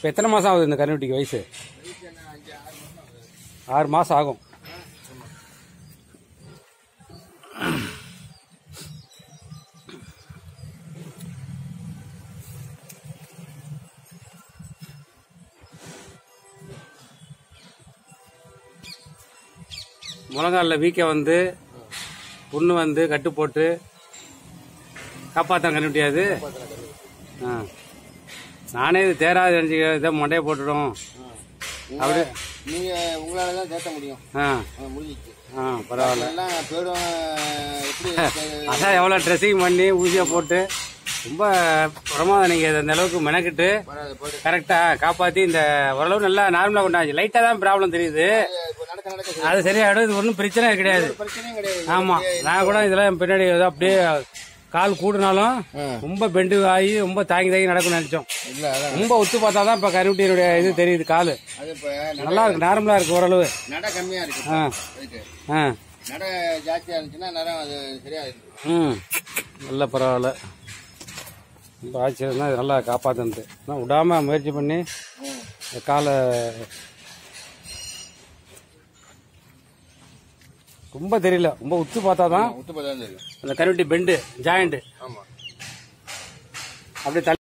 இப்போ எத்தனை மாதம் ஆகுது இந்த கருவட்டிக்கு வயசு ஆறு மாதம் ஆகும் முழங்காலில் வீக்க வந்து புண்ணு வந்து கட்டு போட்டு காப்பாற்ற கண்டுபிடியாது ஆ நானே இது தேராது நினச்சி இதை மண்டையை போட்டுடும் அப்படி நீங்க உங்களால தான் சேர்த்த முடியும் ஆ ஆ, முடிஞ்சிச்சு ஆ பரவாயில்ல எல்லாம் போயிடும் எப்படி அதான் எவ்வளோ ட்ரெஸ்ஸிங் பண்ணி ஊசியை போட்டு ரொம்ப பிரமாதம் நீங்கள் அந்த அளவுக்கு மெனக்கிட்டு வராது போயிட்டு கரெக்டாக காப்பாற்றி இந்த ஓரளவு நல்லா நார்மலாக கொண்டாச்சு லைட்டாக தான் ப்ராப்ளம் தெரியுது இப்போ நடக்க நடக்க சரி. அது சரியாயிடும் இது ஒன்றும் பிரச்சனை கிடையாது பிரச்சனையும் கிடையாது ஆமாம் நான் கூட இதெல்லாம் பின்னாடி ஏதோ அப்படியே கால் கூடுனாலும் ஆ. ரொம்ப பெண்டு ஆகி ரொம்ப தாங்கி தாங்கி நடக்கும்னு நினச்சோம் இல்ல அதான் ரொம்ப ஒத்து பார்த்தா தான் இப்போ கருவட்டியினுடைய இது தெரியுது கால் அது இப்போ நல்லா இருக்கு நார்மலாக இருக்கு ஓரளவு நட கம்மியா இருக்கு ஆ அதுக்கு ஆ நட ஜாஸ்தியா இருந்துச்சுன்னா நரம் அது சரியா இருக்கு ம் நல்ல பரவாயில்ல ரொம்ப ஆச்சரியம் தான் இது நல்லா காப்பாற்றுனது ஆனால் விடாமல் முயற்சி பண்ணி இந்த காலை ரொம்ப தெரியல ரொம்ப உத்து பார்த்தா தான் உத்து பார்த்தா தெரியும் அந்த கருவட்டி பெண்டு ஜாயிண்ட் ஆமா அப்படியே தள்ளி